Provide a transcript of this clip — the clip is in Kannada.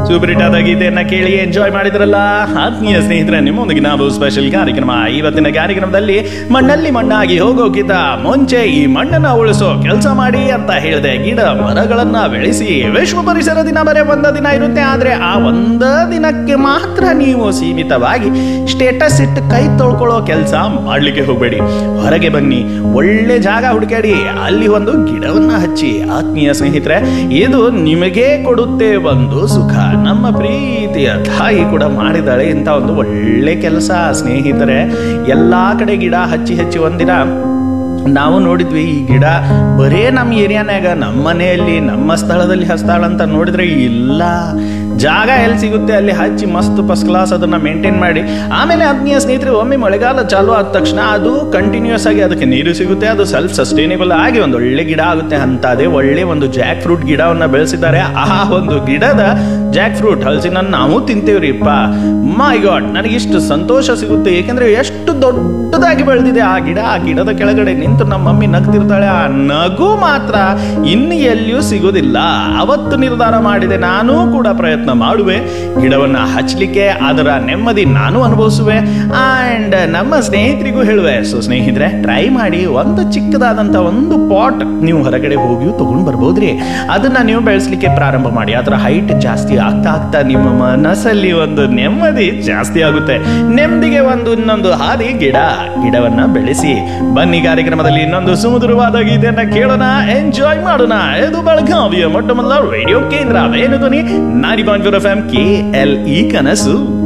ಸೂಪರಿಟಾದ ಗೀತೆಯನ್ನ ಕೇಳಿ ಎಂಜಾಯ್ ಮಾಡಿದ್ರಲ್ಲ ಆತ್ಮೀಯ ಸ್ನೇಹಿತರೆ ನಿಮ್ಮೊಂದಿಗೆ ನಾವು ಸ್ಪೆಷಲ್ ಕಾರ್ಯಕ್ರಮ ಇವತ್ತಿನ ಕಾರ್ಯಕ್ರಮದಲ್ಲಿ ಮಣ್ಣಲ್ಲಿ ಮಣ್ಣಾಗಿ ಹೋಗೋಕ್ಕಿಂತ ಮುಂಚೆ ಈ ಮಣ್ಣನ್ನ ಉಳಿಸೋ ಕೆಲಸ ಮಾಡಿ ಅಂತ ಹೇಳಿದೆ ಗಿಡ ಮರಗಳನ್ನ ಬೆಳೆಸಿ ವಿಶ್ವ ಪರಿಸರ ದಿನ ಬರೇ ಒಂದ ದಿನ ಇರುತ್ತೆ ಆದ್ರೆ ಆ ಒಂದ ದಿನಕ್ಕೆ ಮಾತ್ರ ನೀವು ಸೀಮಿತವಾಗಿ ಸ್ಟೇಟಸ್ ಇಟ್ಟು ಕೈ ತೊಳ್ಕೊಳ್ಳೋ ಕೆಲಸ ಮಾಡ್ಲಿಕ್ಕೆ ಹೋಗ್ಬೇಡಿ ಹೊರಗೆ ಬನ್ನಿ ಒಳ್ಳೆ ಜಾಗ ಹುಡುಕಾಡಿ ಅಲ್ಲಿ ಒಂದು ಗಿಡವನ್ನ ಹಚ್ಚಿ ಆತ್ಮೀಯ ಸ್ನೇಹಿತರೆ ಇದು ನಿಮಗೆ ಕೊಡುತ್ತೆ ಒಂದು ಸುಖ ನಮ್ಮ ಪ್ರೀತಿಯ ತಾಯಿ ಕೂಡ ಮಾಡಿದಾಳೆ ಇಂಥ ಒಂದು ಒಳ್ಳೆ ಕೆಲಸ ಸ್ನೇಹಿತರೆ ಎಲ್ಲಾ ಕಡೆ ಗಿಡ ಹಚ್ಚಿ ಹಚ್ಚಿ ಒಂದಿನ ನಾವು ನೋಡಿದ್ವಿ ಈ ಗಿಡ ಬರೇ ನಮ್ಮ ಏರಿಯಾನ್ಯಾಗ ನಮ್ಮ ಮನೆಯಲ್ಲಿ ನಮ್ಮ ಸ್ಥಳದಲ್ಲಿ ಹಸ್ತಾಳ ಅಂತ ನೋಡಿದ್ರೆ ಇಲ್ಲ ಜಾಗ ಎಲ್ಲಿ ಸಿಗುತ್ತೆ ಅಲ್ಲಿ ಹಚ್ಚಿ ಮಸ್ತ್ ಫಸ್ಟ್ ಕ್ಲಾಸ್ ಅದನ್ನ ಮೇಂಟೈನ್ ಮಾಡಿ ಆಮೇಲೆ ಆತ್ಮೀಯ ಸ್ನೇಹಿತರೆ ಒಮ್ಮೆ ಮಳೆಗಾಲ ಚಾಲು ಆದ ತಕ್ಷಣ ಅದು ಕಂಟಿನ್ಯೂಸ್ ಆಗಿ ಅದಕ್ಕೆ ನೀರು ಸಿಗುತ್ತೆ ಅದು ಸೆಲ್ಫ್ ಸಸ್ಟೈನೇಬಲ್ ಆಗಿ ಒಂದು ಒಳ್ಳೆ ಗಿಡ ಆಗುತ್ತೆ ಅಂತ ಅದೇ ಒಳ್ಳೆ ಒಂದು ಜಾಕ್ ಫ್ರೂಟ್ ಗಿಡವನ್ನ ಬೆಳೆಸಿದ್ದಾರೆ ಆ ಒಂದು ಗಿಡದ ಜಾಕ್ ಫ್ರೂಟ್ ಹಲಸಿನ ನಾವು ತಿಂತೇವ್ರಿಪ್ಪ ಮೈ ಗಾಡ್ ನನಗೆ ಇಷ್ಟು ಸಂತೋಷ ಸಿಗುತ್ತೆ ಏಕೆಂದ್ರೆ ಎಷ್ಟು ದೊಡ್ಡದಾಗಿ ಬೆಳೆದಿದೆ ಆ ಗಿಡ ಆ ಗಿಡದ ಕೆಳಗಡೆ ನಿಂತು ನಮ್ಮ ಮಮ್ಮಿ ನಗ್ತಿರ್ತಾಳೆ ಆ ನಗು ಮಾತ್ರ ಇನ್ನು ಎಲ್ಲಿಯೂ ಸಿಗೋದಿಲ್ಲ ಅವತ್ತು ನಿರ್ಧಾರ ಮಾಡಿದೆ ನಾನೂ ಕೂಡ ಪ್ರಯತ್ನ ಮಾಡುವೆ ಗಿಡವನ್ನ ಹಚ್ಚಲಿಕ್ಕೆ ಅದರ ನೆಮ್ಮದಿ ನಾನು ಅನುಭವಿಸುವೆ ಅಂಡ್ ನಮ್ಮ ಸ್ನೇಹಿತರಿಗೂ ಹೇಳುವೆ ಸೊ ಸ್ನೇಹಿತರೆ ಟ್ರೈ ಮಾಡಿ ಒಂದು ಚಿಕ್ಕದಾದಂತ ಒಂದು ಪಾಟ್ ನೀವು ಹೊರಗಡೆ ಹೋಗಿಯೂ ತಗೊಂಡು ಬರ್ಬೋದ್ರಿ ಅದನ್ನ ನೀವು ಬೆಳೆಸಲಿಕ್ಕೆ ಪ್ರಾರಂಭ ಮಾಡಿ ಅದರ ಹೈಟ್ ಜಾಸ್ತಿ ಆಗ್ತಾ ಆಗ್ತಾ ನಿಮ್ಮ ಮನಸ್ಸಲ್ಲಿ ಒಂದು ನೆಮ್ಮದಿ ಜಾಸ್ತಿ ಆಗುತ್ತೆ ನೆಮ್ಮದಿಗೆ ಒಂದು ಇನ್ನೊಂದು ಹಾದಿ ಗಿಡ ಗಿಡವನ್ನ ಬೆಳೆಸಿ ಬನ್ನಿ ಕಾರ್ಯಕ್ರಮದಲ್ಲಿ ಇನ್ನೊಂದು ಸುಮಧುರವಾದ ಗೀತೆಯನ್ನ ಕೇಳೋಣ ಎಂಜಾಯ್ ಮಾಡೋಣ ಇದು ಬೆಳಗಾವಿಯ ಮೊಟ್ಟ ಮೊದಲ ರೇಡಿಯೋ ಕೇಂದ್ರ ವೇಣು ಧ್ವನಿ ನಾರಿ point four F M K L E ಕನಸು